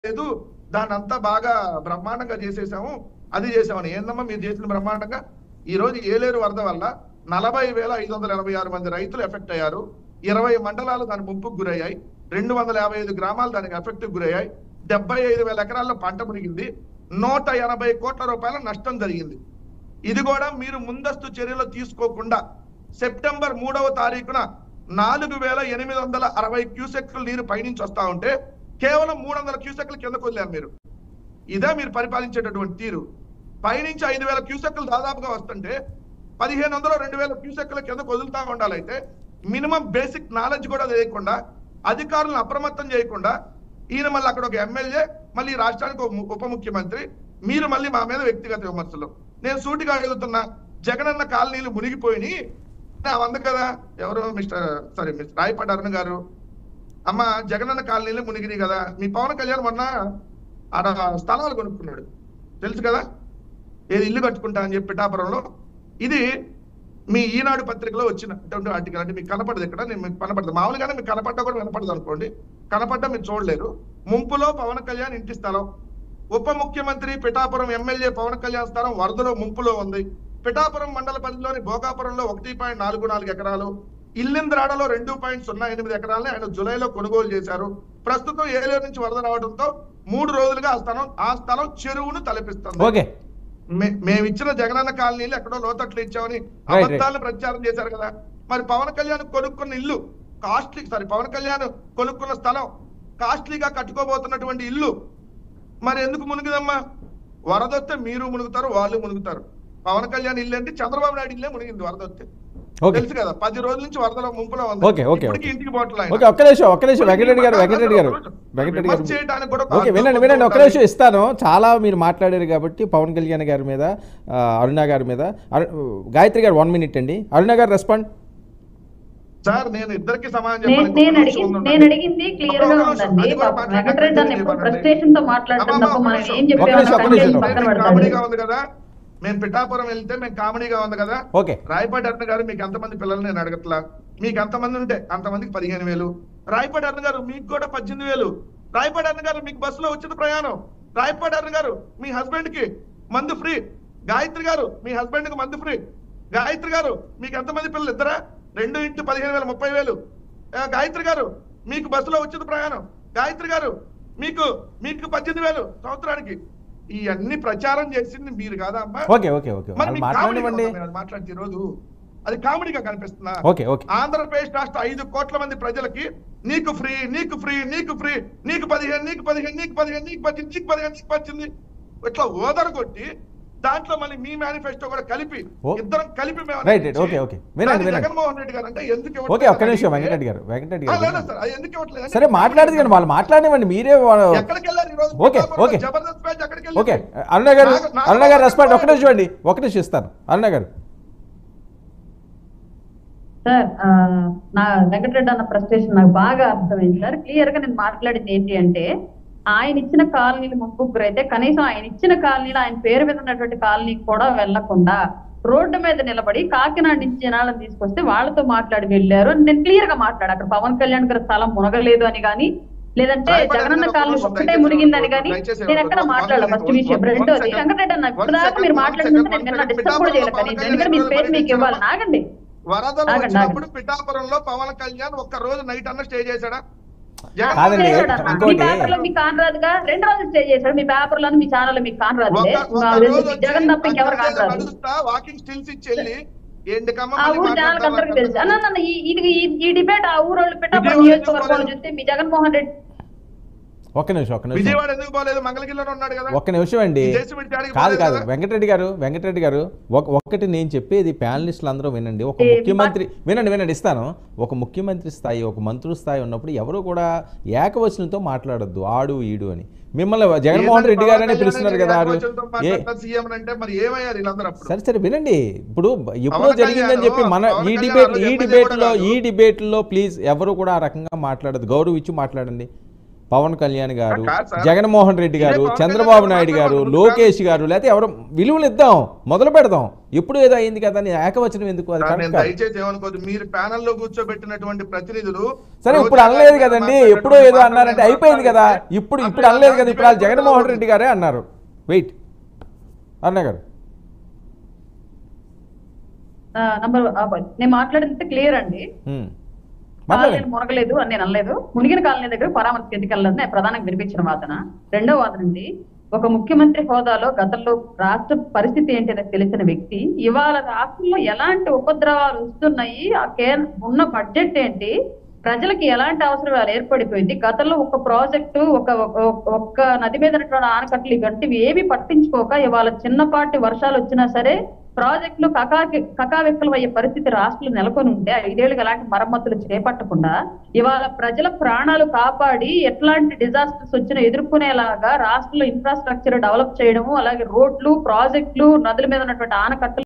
లేదు దాన్ని అంతా బాగా బ్రహ్మాండంగా చేసేసాము అది చేసామని ఏందమ్మా మీరు చేసిన బ్రహ్మాండంగా ఈ రోజు ఏలేరు వరద వల్ల నలభై వేల ఐదు వందల ఎనభై ఆరు మంది రైతులు ఎఫెక్ట్ అయ్యారు ఇరవై మండలాలు దాని ముంపుకు గురయ్యాయి రెండు వందల యాభై ఐదు గ్రామాలు దానికి ఎఫెక్ట్ గురయ్యాయి డెబ్బై ఐదు వేల ఎకరాల్లో పంట మునిగింది నూట ఎనభై కోట్ల రూపాయల నష్టం జరిగింది ఇది కూడా మీరు ముందస్తు చర్యలు తీసుకోకుండా సెప్టెంబర్ మూడవ తారీఖున నాలుగు వేల ఎనిమిది వందల అరవై క్యూసెక్లు నీరు పైనుంచి వస్తా ఉంటే కేవలం మూడు వందల క్యూసెక్లు కిందకు వదిలారు మీరు ఇదే మీరు పరిపాలించేటటువంటి తీరు పైనుంచి ఐదు వేల క్యూసెక్లు దాదాపుగా వస్తుంటే పదిహేను వందలు రెండు వేల క్యూసెక్ల కిందకు వదులుతా ఉండాలైతే మినిమం బేసిక్ నాలెడ్జ్ కూడా లేకుండా అధికారులను అప్రమత్తం చేయకుండా ఈయన మళ్ళీ అక్కడ ఒక ఎమ్మెల్యే మళ్ళీ ఈ రాష్ట్రానికి ఒక ము- ఉప ముఖ్యమంత్రి మీరు మళ్ళీ మా మీద వ్యక్తిగత విమర్శలు నేను సూటిగా అడుగుతున్నా జగనన్న కాలనీలు మునిగిపోయి వంద కదా ఎవరు mister sorry mister Rayapati Arun garu అమ్మ జగనన్న కాలనీలో మునిగినాయి కదా మీ పవన్ కళ్యాణ్ మొన్న ఆడ స్థలాలు కొనుక్కున్నాడు తెలుసు కదా ఏది ఇల్లు కట్టుకుంటా అని చెప్పి పిఠాపురంలో ఇది మీ ఈనాడు పత్రికలో వచ్చినటువంటి ఆర్టికల్ అంటే మీకు కనపడదు ఇక్కడ నేను మీకు కనపడదు మామూలుగానే మీకు కనపడ్డా కూడా వినపడదు అనుకోండి కనపడ్డా మీరు చూడలేరు ముంపులో పవన్ కళ్యాణ్ ఇంటి స్థలం ఉప ముఖ్యమంత్రి పిఠాపురం ఎమ్మెల్యే పవన్ కళ్యాణ్ స్థలం వరదలో ముంపులో ఉంది పిఠాపురం మండల పరిధిలోని భోగాపురంలో ఒకటి పాయింట్ నాలుగు నాలుగు ఎకరాలు ఇల్లింద్రాడలో రెండు పాయింట్ సున్నా ఎనిమిది ఎకరాలని ఆయన జులైలో కొనుగోలు చేశారు ప్రస్తుతం ఏలేరు నుంచి వరద రావడంతో మూడు రోజులుగా ఆ స్థలం ఆ స్థలం చెరువును తలపిస్తుంది ఓకే మే- మేము ఇచ్చిన జగనన్న కాలనీలు ఎక్కడో లోతట్లు ఇచ్చామని Right, right. అబద్ధాలను ప్రచారం చేశారు కదా మరి పవన్ కళ్యాణ్ కొనుక్కున్న ఇల్లు కాస్ట్లీ సారీ పవన్ కళ్యాణ్ కొనుక్కున్న స్థలం కాస్ట్లీగా కట్టుకోబోతున్నటువంటి ఇల్లు మరి ఎందుకు మునిగిదమ్మా వరదొస్తే మీరు మునుగుతారు వాళ్ళు మునుగుతారు పవన్ కళ్యాణ్ ఇల్లు అంటే చంద్రబాబు నాయుడు ఇల్లే మునిగింది వరదొస్తే ఓకే తెలుసు కదా పది రోజుల నుంచి వరదలో ముంపులో ఉంది ఓకే, ఓకే, ఇప్పటికీ ఓకే. ఇంటికి పోవట్లేదు ఓకే ఒక్క నిమిషం ఒక్క నిమిషం వెంకటరెడ్డి గారు వెంకటరెడ్డి గారు వెంకటరెడ్డి గారు విమర్శ చేయడానికి కూడా ఓకే వినండి వినండి ఒక్క నిమిషం ఇస్తాను చాలా మీరు మాట్లాడారు కాబట్టి పవన్ కళ్యాణ్ గారి మీద ఆ, అరుణ గారి మీద అరు- గాయత్రి గారు వన్ మినిట్ అండి అరుణ గారు రెస్పాండ్ సార్ నేను ఇద్దరికి సమాధానం నేను చెప్పాలి నేను ఇంకొక అడిగి నిమిషం ఉండండి. నేను అడిగింది క్లియర్ గా ఒక్క నిమిషం, ఉందండి అది కూడా పాపం మాట్లాడండి. వెంకటరెడ్డి అన్న ఎప్పుడు చెప్పండి. ఫ్రస్ట్రేషన్ తో మాట్లాడటం అమ్మా, తప్ప ఒక్క మనం నిమిషం. ఏం ఒక్క చెప్పామో నిమిషం, ఒక్క కంటెంట్ నిమిషం. పక్కన మీకు పెడతాడు కామెడీగా ఉంది కదా మేము పిఠాపురం వెళ్తే మేము కామెడీగా ఉంది కదా ఓకే రాయపాటి అన్న గారు మీకు ఎంతమంది పిల్లలు నేను అడగట్లా మీకు ఎంతమంది ఉంటే అంతమందికి పదిహేను వేలు రాయపాటి అన్న గారు మీకు కూడా పద్దెనిమిది వేలు రాయపాటి అన్న గారు మీకు బస్సులో ఉచిత ప్రయాణం రాయపాటి అన్న గారు మీ హస్బెండ్ కి మందు ఫ్రీ గాయత్రి గారు మీ హస్బెండ్ కి మందు ఫ్రీ గాయత్రి గారు మీకు ఎంతమంది పిల్లలు ఇద్దరా రెండు ఇంటూ పదిహేను వేలు ముప్పై వేలు ఆ, గాయత్రి గారు మీకు బస్సులో ఉచిత ప్రయాణం గాయత్రి గారు మీకు మీకు పద్దెనిమిది వేలు సంవత్సరానికి ఇవన్నీ ప్రచారం చేసింది మీరు కాదా అమ్మా ఓకే ఓకే ఓకే మరి అది మీకు మాట్లాడనివ్వండి కామెడీగా ఉందా మీరు అది మాట్లాడితే ఈ రోజు అది కామెడీగా కనిపిస్తుందా ఓకే ఓకే ఆంధ్రప్రదేశ్ రాష్ట్ర ఐదు కోట్ల మంది ప్రజలకి నీకు ఫ్రీ నీకు ఫ్రీ నీకు ఫ్రీ నీకు పదిహేను నీకు పదిహేను నీకు పదిహేను నీకు పద్దెనిమిది నీకు పదిహేను నీకు పచ్చింది ఇట్లా ఓదర కొట్టి దాంట్లో మళ్ళీ మీ మేనిఫెస్టో కూడా కలిపి ఓ. ఇద్దరం కలిపి మేము రైట్ రైట్ ఇచ్చి, ఓకే ఓకే వినండి దాన్ని వినండి జగన్మోహన్ రెడ్డి గారు అంటే ఎందుకు ఓకే ఇవ్వట్లేదు ఒక్క నిమిషం అని వెంకటరెడ్డి గారు వెంకటరెడ్డి ఆ, గారు లేదా సార్ అది ఎందుకు ఇవ్వట్లేదు సరే మాట్లాడదు కానీ వాళ్ళు మాట్లాడనివ్వండి మీరే వాళ్ళ- ఎక్కడికి వెళ్ళారు ఈ రోజు ఓకే, ఓకే. జబర్దస్త్ మ్యాచ్ ఎక్కడికి ఓకే వెళ్ళారు అరుణ గారు నాకు- నాకు అరుణ గారు ఒక రెస్పాండ్ ఒక్క నిమిషం నిమిషం అండి ఒక్క నిమిషం ఇస్తాను అరుణ గారు సార్ ఆ, నా వెంకటరెడ్డి అన్న ఫ్రస్ట్రేషన్ నాకు బాగా అర్థమైంది సార్ క్లియర్ గా నేను మాట్లాడింది ఏంటి అంటే ఆయన ఇచ్చిన కాలనీలు ముగ్గురు అయితే కనీసం ఆయన ఇచ్చిన కాలనీలు ఆయన పేరు మీద ఉన్నటువంటి కాలనీకి కూడా వెళ్లకుండా రోడ్డు మీద నిలబడి కాకినాడ నుంచి జనాలను తీసుకొస్తే వాళ్ళతో మాట్లాడి వెళ్ళారు అని నేను క్లియర్ గా మాట్లాడు అక్కడ పవన్ కళ్యాణ్ గారి స్థలం మునగలేదు అని కానీ లేదంటే రాయపాటి జగనన్న గారు కాలనీ ఒక ఒక్కటే నిమిషం మునిగిందని కానీ దయచేసి నేను ఎక్కడ ఒక- మాట్లాడాలి one ఫస్ట్ second, విషయం one- రెండోది one second. వెంకటరెడ్డి అన్న One ఇప్పటిదాకా second, మీరు one మాట్లాడుతుంటే second, నేను నిన్న one second. డిస్టర్బ్ కూడా చేయలేదు పిఠాపురంలో కనీసం పవన్ ఎందుకంటే మీ కళ్యాణ్ స్పేస్ మీకు ఇవ్వాలి నాగండి వరదలు ఆగండి, వచ్చినప్పుడు పిఠాపురంలో పవన్ కళ్యాణ్ ఒక్క రోజు నైట్ అన్న స్టే చేశాడా జగన్ కాదండి, చేశాడు అన్న. మీ ఇంకోటి- పేపర్ లో మీకు కానరాదుగా రెండు రోజులు స్టే చేశాడు మీ పేపర్ లో మీ ఛానల్ లో మీకు కానరాదులే ఒక్క- ఒక్క నాకు రోజు తెలుసు. వచ్చి జగన్ తప్ప ఇంకెవరు అక్కడ కానరాదు నడుస్తా వాకింగ్ స్టిల్స్ ఇచ్చి వెళ్ళి ఏంటి కమ్మ ఆ మళ్ళీ ఊరు జనాలకు మాట్లాడతావా? అందరికి తెలుసు అన్న అన్న, ఈ ఇది ఈ- ఈ డిబేట్ ఆ ఊరోళ్ళు పెట్టాపురం విజయవాడ నియోజకవర్గంలో ఎందుకు చూస్తే మీ జగన్మోహన్ రెడ్డి ఒక్క నిమిషం ఒక్క నిమిషం విజయవాడ ఎందుకు పోలేదు మంగళగిరిలో ఉన్నాడు కదా ఒక్క నిమిషం అండి ఈ దేశం విడిచి ఆడికి కాదు పోలేదు కాదు కదా? వెంకటరెడ్డి గారు వెంకటరెడ్డి గారు ఒక ఒక్కటి నేను చెప్పేది ప్యానలిస్టులు అందరూ వినండి ఒక ఏ, ముఖ్యమంత్రి వినండి వినండి ఇస్తాను ఒక ముఖ్యమంత్రి స్థాయి ఒక మంత్రుల స్థాయి ఉన్నప్పుడు ఎవరు కూడా ఏకవచనంతో మాట్లాడొద్దు ఆడు ఈడు అని మిమ్మల్ని జగన్మోహన్ రెడ్డి గారు అని పిలుస్తున్నారు కదా ఆడు ఏ సీఎం అంటే మరి ఏమయ్యారు వీళ్ళందరూ అప్పుడు సరే సరే వినండి ఇప్పుడు ఎప్పుడో పవన్ జరిగిందని కళ్యాణ్ చెప్పి మన పవన్ ఈ కళ్యాణ్ డిబేట్ ఈ ఎమ్మెల్యే డిబేట్లో కూడా ఈ డిబేట్లో ప్లీజ్ ఎవరు కూడా ఆ రకంగా మాట్లాడదు గౌరవ ఇచ్చి మాట్లాడండి పవన్ కళ్యాణ్ గారు కాదు సార్. జగన్మోహన్ రెడ్డి ఇదే గారు పవన్ చంద్రబాబు కళ్యాణ్ నాయుడు గారు మాట్లాడమను. లోకేష్ గారు లేకపోతే ఎవరు విలువలు ఇద్దాం మొదలు పెడదాం ఎప్పుడు ఏదో అయింది కదా అని ఏకవచనం ఎందుకు అది సార్, కరెక్ట్ నేను కాదు. దయచేసి ఏమనుకోదు మీరు ప్యానెల్ లో కూర్చోబెట్టినటువంటి ప్రతినిధులు సరే రోజా ఇప్పుడు అనలేదు గారు కదండి మాట్లాడినటువంటి ఎప్పుడో ఏదో మాటలు అన్నారంటే నేను అయిపోయింది కదా మాట్లాడితే ఇప్పుడు అసలు ఇప్పుడు అనలేదు కదా ఇప్పుడు వాళ్ళు డిబేట్ జగన్మోహన్ కూడా రెడ్డి గారే అన్నారు వెయిట్ అన్న గారు నంబర్ నేను మాట్లాడింది క్లియర్ అండి ఉమ్. కాలనీ మాట్లాడండి మునగలేదు అని నేను అనలేదు మునిగిన కాలనీ దగ్గర పరామర్శ ఎందుకు వెళ్ళలేదు నేను ప్రధానంగా వినిపించిన వాదన రెండో వాదన అండి ఒక ముఖ్యమంత్రి హోదాలో గతంలో రాష్ట్ర పరిస్థితి ఏంటి అనేది తెలిసిన వ్యక్తి ఇవాళ రాష్ట్రంలో ఎలాంటి ఉపద్రవాలు వస్తున్నాయి ఆ కేర్ ఉన్న బడ్జెట్ ఏంటి ప్రజలకి ఎలాంటి అవసరాలు ఏర్పడిపోయింది గతంలో ఒక ప్రాజెక్టు ఒక ఒక- ఒక్క నది మీద ఉన్నటువంటి ఆనకట్టలు ఇవంటివి ఏవి పట్టించుకోక ఇవాళ చిన్నపాటి వర్షాలు వచ్చినా సరే ప్రాజెక్టులు కకాకి కకావిక్కలు అయ్యే పరిస్థితి రాష్ట్రంలో నెలకొని ఉంటే ఐదేళ్లుగా ఎలాంటి మరమ్మతులు చేపట్టకుండా ఇవాళ ప్రజల ప్రాణాలు కాపాడి ఎట్లాంటి డిజాస్టర్స్ వచ్చినా ఎదుర్కొనేలాగా రాష్ట్రంలో ఇన్ఫ్రాస్ట్రక్చర్ డెవలప్ చేయడము అలాగే రోడ్లు ప్రాజెక్టులు నదుల మీద ఉన్నటువంటి ఆనకట్టలు